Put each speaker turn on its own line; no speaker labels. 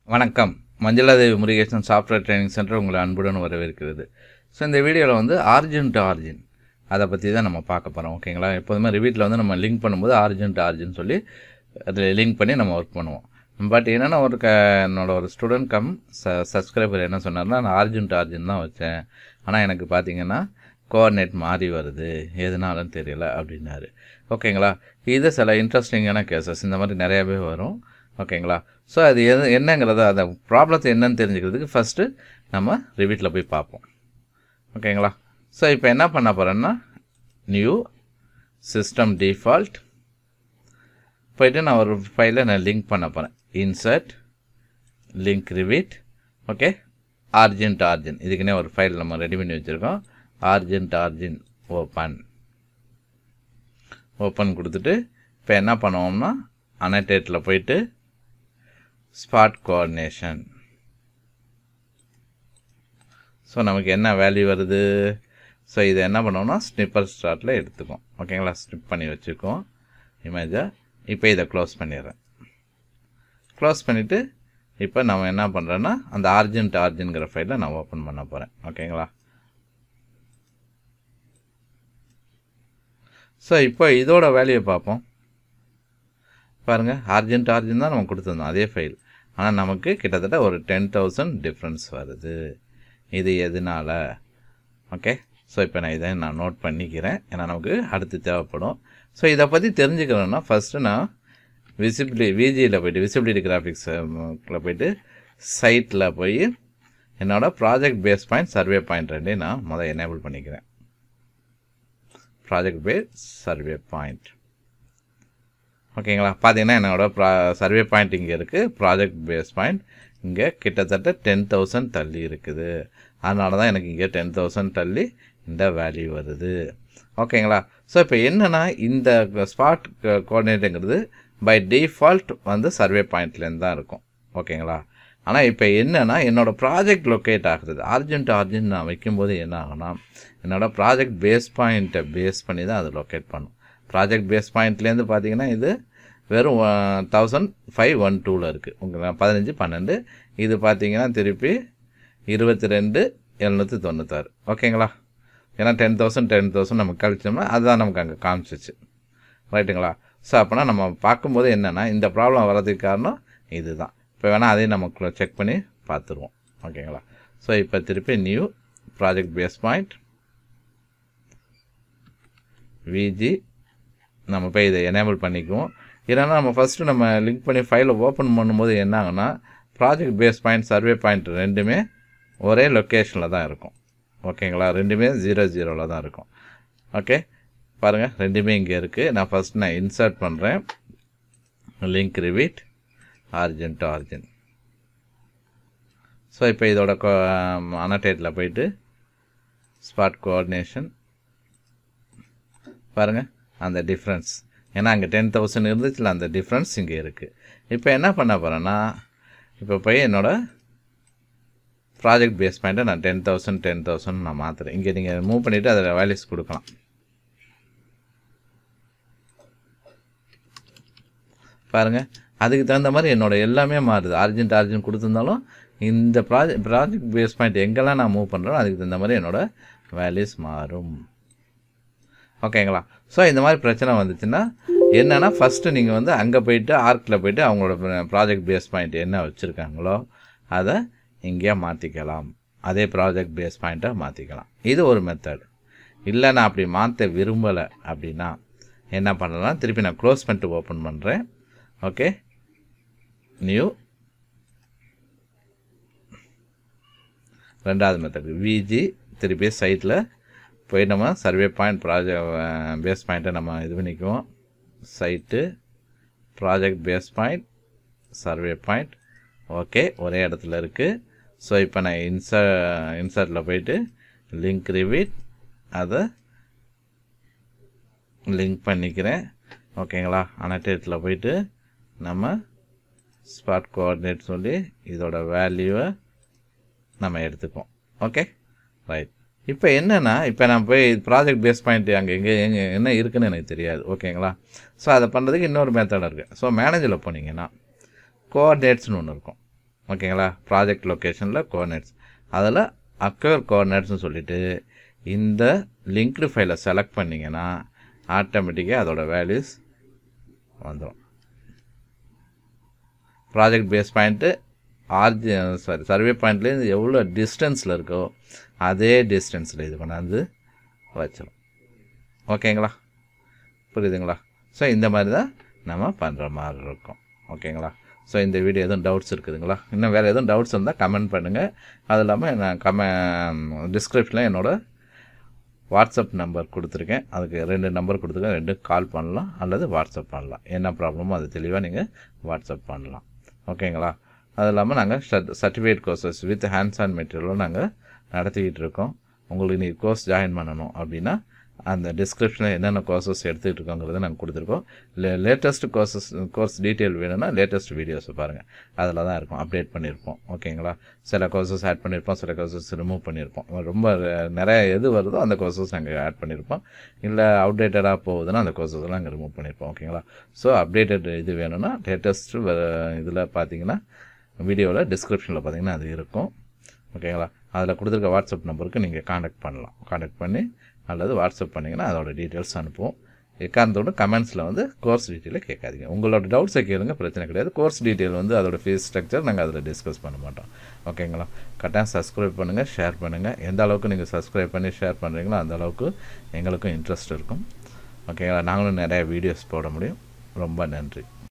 வணக்கம் Manjaladevi Murugesan software training center உங்களை அன்புடன் வரவேற்கிறது ஸோ இந்த வீடியோவில் வந்து ஆர்ஜின் டு ஆர்ஜின் அதை பற்றி தான் நம்ம பார்க்க போகிறோம் ஓகேங்களா எப்போதுமே ரிவீட்டில் வந்து நம்ம லிங்க் பண்ணும்போது ஆர்ஜின் டு ஆர்ஜின் சொல்லி அதில் லிங்க் பண்ணி நம்ம ஒர்க் பண்ணுவோம் பட் என்னென்னா ஒரு க என்னோட ஒரு ஸ்டூடெண்ட் கம் ச சப்ஸ்கிரைபர் என்ன சொன்னார்னா நான் ஆர்ஜின் டு ஆர்ஜின் தான் வச்சேன் ஆனால் எனக்கு பார்த்தீங்கன்னா கோஆர்டினேட் மாறி வருது எதனாலன்னு தெரியல அப்படின்னாரு ஓகேங்களா இது சில இன்ட்ரெஸ்டிங்கான கேசஸ் இந்த மாதிரி நிறையாவே வரும் ஓகேங்களா ஸோ அது எது என்னங்கிறத அந்த ப்ராப்ளத்தை என்னன்னு தெரிஞ்சுக்கிறதுக்கு ஃபஸ்ட்டு நம்ம ரிவீட்டில் போய் பார்ப்போம் ஓகேங்களா ஸோ இப்போ என்ன பண்ண போகிறேன்னா நியூ சிஸ்டம் டிஃபால்ட் போயிட்டு நான் ஒரு ஃபைலை நான் லிங்க் பண்ண போகிறேன் insert link Revit okay origin to origin இதுக்குன்னே ஒரு ஃபைல் நம்ம ரெடி பண்ணி வச்சுருக்கோம் origin to origin open open கொடுத்துட்டு இப்போ என்ன பண்ணுவோம்னா அனடேட்டில் போயிட்டு ஸ்பாட் கோஆர்டினேஷன் ஸோ நமக்கு என்ன வேல்யூ வருது ஸோ இதை என்ன பண்ணோம்னா ஸ்னிப்பர் ஸ்டார்ட்டில் எடுத்துக்கும் ஓகேங்களா ஸ்னிப் பண்ணி வச்சுக்குவோம் இமேஜை இப்போ இதை க்ளோஸ் பண்ணிடுறேன் க்ளோஸ் பண்ணிவிட்டு இப்போ நம்ம என்ன பண்ணுறோன்னா அந்த ஆர்ஜின் டு ஆர்ஜின்கிற ஃபைலை நான் ஓப்பன் பண்ண போகிறேன் ஓகேங்களா ஸோ இப்போ இதோட வேல்யூவை பார்ப்போம் பாருங்கள் ஆர்ஜின் டு ஆர்ஜின் தான் நம்ம கொடுத்துருந்தோம் அதே ஃபைல் ஆனால் நமக்கு கிட்டத்தட்ட ஒரு டென் தௌசண்ட் டிஃப்ரென்ஸ் வருது இது எதனால் ஓகே ஸோ இப்போ நான் இதை நான் நோட் பண்ணிக்கிறேன் ஏன்னா நமக்கு அடுத்து தேவைப்படும் ஸோ இதை பற்றி தெரிஞ்சுக்கணுன்னா ஃபஸ்ட்டு நான் விசிபிலி விஜியில் போயிட்டு விசிபிலிட்டி கிராஃபிக்ஸில் போயிட்டு சைட்டில் போய் என்னோடய project base point survey point ரெண்டையும் நான் முதல் எனேபிள் பண்ணிக்கிறேன் ப்ராஜெக்ட் பேஸ் சர்வே பாயிண்ட் ஓகேங்களா பார்த்தீங்கன்னா என்னோட ப்ரா சர்வே பாயிண்ட் இங்கே இருக்குது ப்ராஜெக்ட் பேஸ் பாயிண்ட் இங்கே கிட்டத்தட்ட டென் தௌசண்ட் தள்ளி இருக்குது அதனால தான் எனக்கு இங்கே டென் தௌசண்ட் தள்ளி இந்த வேல்யூ வருது ஓகேங்களா ஸோ இப்போ என்னென்னா இந்த ஸ்பாட் கோஆர்டினேட்டுங்கிறது பை டிஃபால்ட் வந்து சர்வே பாயிண்ட்லேருந்து தான் இருக்கும் ஓகேங்களா ஆனால் இப்போ என்னென்னா என்னோடய ப்ராஜெக்ட் லொக்கேட் ஆகுறது ஆர்ஜென்ட் ஆர்ஜென்ட் நான் வைக்கும்போது என்ன ஆகும்னா என்னோடய ப்ராஜெக்ட் பேஸ் பாயிண்ட்டை பேஸ் பண்ணி தான் அது லொக்கேட் பண்ணும் ப்ராஜெக்ட் பேஸ் பாயிண்ட்லேருந்து பார்த்தீங்கன்னா இது வெறும் தௌசண்ட் ஃபைவ் ஒன் டூவில் இருக்குது உங்களுக்கு பதினஞ்சு பன்னெண்டு இது பார்த்தீங்கன்னா திருப்பி இருபத்தி ரெண்டு எழுநூற்றி தொண்ணூத்தாறு ஓகேங்களா ஏன்னா டென் தௌசண்ட் டென் தௌசண்ட் நம்ம கழிச்சோம்னா அதுதான் நமக்கு அங்கே காமிச்சிச்சு ரைட்டுங்களா ஸோ அப்போனா நம்ம பார்க்கும்போது என்னென்னா இந்த ப்ராப்ளம் வர்றதுக்கு காரணம் இது தான் இப்போ வேணால் அதையும் நம்ம செக் பண்ணி பார்த்துருவோம் ஓகேங்களா ஸோ இப்போ திருப்பி நியூ ப்ராஜெக்ட் பேஸ் பாயிண்ட் விஜி நம்ம போய் இதை எனேபிள் பண்ணிக்குவோம் இல்லைன்னா நம்ம ஃபஸ்ட்டு நம்ம லிங்க் பண்ணி ஃபைலை ஓப்பன் பண்ணும்போது என்ன ஆகுனா project base point survey point ரெண்டுமே ஒரே லொக்கேஷனில் தான் இருக்கும் ஓகேங்களா ரெண்டுமே ஜீரோ ஜீரோவில் தான் இருக்கும் ஓகே பாருங்கள் ரெண்டுமே இங்கே இருக்குது நான் ஃபஸ்ட் நான் இன்சர்ட் பண்ணுறேன் link Revit origin to origin so இப்போ இதோட அனடேட்டில் போயிட்டு ஸ்பாட் கோஆர்டினேஷன் பாருங்கள் அந்த டிஃப்ரென்ஸ் ஏன்னா அங்கே டென் தௌசண்ட் இருந்துச்சுல அந்த டிஃப்ரென்ஸ் இங்கே இருக்குது இப்போ என்ன பண்ண போகிறேன்னா இப்போ போய் என்னோடய ப்ராஜெக்ட் பேஸ் பாயிண்ட்டை நான் டென் தௌசண்ட் டென் தௌசண்ட் நான் மாற்றுறேன் இங்கே நீங்கள் மூவ் பண்ணிவிட்டு அதில் வேல்யூஸ் கொடுக்கலாம் பாருங்கள் அதுக்கு தகுந்த மாதிரி என்னோடய எல்லாமே மாறுது அர்ஜென்ட் அர்ஜென்ட் கொடுத்துருந்தாலும் இந்த ப்ராஜெக்ட் ப்ராஜெக்ட் பேஸ் பாயிண்ட் எங்கெல்லாம் நான் மூவ் பண்ணுறேனோ அதுக்கு தகுந்த மாதிரி என்னோடய வேல்யூஸ் மாறும் ஓகேங்களா ஸோ இந்த மாதிரி பிரச்சனை வந்துச்சுன்னா என்னென்னா ஃபஸ்ட்டு நீங்கள் வந்து அங்கே போயிட்டு ஆர்க்கில் போயிட்டு அவங்களோட ப்ராஜெக்ட் பேஸ் பாயிண்ட் என்ன வச்சுருக்காங்களோ அதை இங்கேயே மாற்றிக்கலாம் அதே ப்ராஜெக்ட் பேஸ் பாயிண்ட்டை மாற்றிக்கலாம் இது ஒரு மெத்தட் இல்லை நான் அப்படி மாற்ற விரும்பலை அப்படின்னா என்ன பண்ணலாம் திருப்பி நான் க்ளோஸ் பண்ணிட்டு ஓப்பன் பண்ணுறேன் ஓகே நியூ ரெண்டாவது மெத்தட் விஜி திருப்பி சைட்டில் போய் நம்ம சர்வே பாயிண்ட் ப்ராஜெக்ட் பேஸ் பாயிண்ட்டை நம்ம இது பண்ணிக்குவோம் site project base point survey point okay ஒரே இடத்துல இருக்குது ஸோ இப்போ நான் இன்சர் இன்சர்ட்டில் போயிட்டு லிங்க் ரிவீட் அதை லிங்க் பண்ணிக்கிறேன் ஓகேங்களா அனடேட்டில் போயிட்டு நம்ம ஸ்பாட் கோஆர்டினேட் சொல்லி இதோட வேல்யூவை நம்ம எடுத்துப்போம் ஓகே ரைட் இப்போ என்னென்னா இப்போ நான் போய் ப்ராஜெக்ட் பேஸ் பாயிண்ட் அங்கே எங்கே எங்கே என்ன இருக்குன்னு எனக்கு தெரியாது ஓகேங்களா ஸோ அதை பண்ணுறதுக்கு இன்னொரு மெத்தட் இருக்குது ஸோ மேனேஜரில் போனீங்கன்னா கோஆர்டினேட்ஸ்னு ஒன்று இருக்கும் ஓகேங்களா ப்ராஜெக்ட் லொக்கேஷனில் கோஆர்டினேட்ஸ் அதில் அக்வயர் கோஆர்டினேட்ஸ்னு சொல்லிட்டு இந்த லிங்க்டு ஃபைலை செலக்ட் பண்ணிங்கன்னா ஆட்டோமேட்டிக்காக அதோட வேல்யூஸ் வந்துடும் ப்ராஜெக்ட் பேஸ் பாயிண்ட்டு ஆர்ஜி சாரி சர்வே பாயிண்ட்லேருந்து எவ்வளோ டிஸ்டன்ஸில் இருக்கோ அதே டிஸ்டன்ஸில் இது கொண்டாந்து வச்சிடும் ஓகேங்களா புரியுதுங்களா ஸோ இந்த மாதிரி தான் நம்ம பண்ணுற மாதிரி இருக்கும் ஓகேங்களா ஸோ இந்த வீடியோ எதுவும் டவுட்ஸ் இருக்குதுங்களா இன்னும் வேறு எதுவும் டவுட்ஸ் இருந்தால் கமெண்ட் பண்ணுங்கள் அது இல்லாமல் நான் கமெ டிஸ்கிரிப்ஷனில் என்னோடய வாட்ஸ்அப் நம்பர் கொடுத்துருக்கேன் அதுக்கு ரெண்டு நம்பர் கொடுத்துருக்கேன் ரெண்டு கால் பண்ணலாம் அல்லது வாட்ஸ்அப் பண்ணலாம் என்ன ப்ராப்ளமோ அது தெளிவாக நீங்கள் வாட்ஸ்அப் பண்ணலாம் ஓகேங்களா அது இல்லாமல் நாங்கள் certificate courses with hands on மெட்டீரியலும் நாங்கள் நடத்திக்கிட்டு இருக்கோம் உங்களுக்கு நீ கோர்ஸ் ஜாயின் பண்ணணும் அப்படின்னா அந்த டிஸ்கிரிப்ஷனில் என்னென்ன கோர்சஸ் எடுத்துகிட்டு இருக்கோங்கிறத நாங்கள் கொடுத்துருக்கோம் லே லேட்டஸ்ட் கோர்சஸ் கோர்ஸ் டீட்டெயில் வேணும்னா லேட்டஸ்ட் வீடியோஸை பாருங்கள் அதில் தான் இருக்கும் அப்டேட் பண்ணியிருப்போம் ஓகேங்களா சில கோர்சஸ் ஆட் பண்ணியிருப்போம் சில கோர்சஸ் ரிமூவ் பண்ணியிருப்போம் ரொம்ப நிறைய எது வருதோ அந்த கோர்சஸ் நாங்கள் ஆட் பண்ணியிருப்போம் இல்லை அப்டேட்டடாக போகுதுன்னா அந்த கோர்சஸ்லாம் நாங்கள் ரிமூவ் பண்ணியிருப்போம் ஓகேங்களா ஸோ அப்டேட்டட் இது வேணும்னா லேட்டஸ்ட் இதில் பார்த்தீங்கன்னா வீடியோவில் டிஸ்கிரிப்ஷனில் பார்த்தீங்கன்னா அது இருக்கும் ஓகேங்களா அதில் கொடுத்துருக்க வாட்ஸ்அப் நம்பருக்கு நீங்கள் காண்டாக்ட் பண்ணலாம் காண்டாக்ட் பண்ணி அல்லது வாட்ஸ்அப் பண்ணிங்கன்னா அதோட டீட்டெயில்ஸ் அனுப்புவோம் எக்காரணத்தோட கமெண்ட்ஸில் வந்து கோர்ஸ் டீட்டெயிலை கேட்காதீங்க உங்களோட டவுட்ஸை கேளுங்க பிரச்சனை கிடையாது கோர்ஸ் டீட்டெயில் வந்து அதோட ஃபீஸ் ஸ்ட்ரக்சர் நாங்கள் அதில் டிஸ்கஸ் பண்ண மாட்டோம் ஓகேங்களா கரெக்டாக சப்ஸ்கிரைப் பண்ணுங்கள் ஷேர் பண்ணுங்கள் எந்த அளவுக்கு நீங்கள் சப்ஸ்கிரைப் பண்ணி ஷேர் பண்ணுறீங்களோ அந்த அளவுக்கு எங்களுக்கும் இன்ட்ரெஸ்ட் இருக்கும் ஓகேங்களா நாங்களும் நிறைய வீடியோஸ் போட முடியும் ரொம்ப நன்றி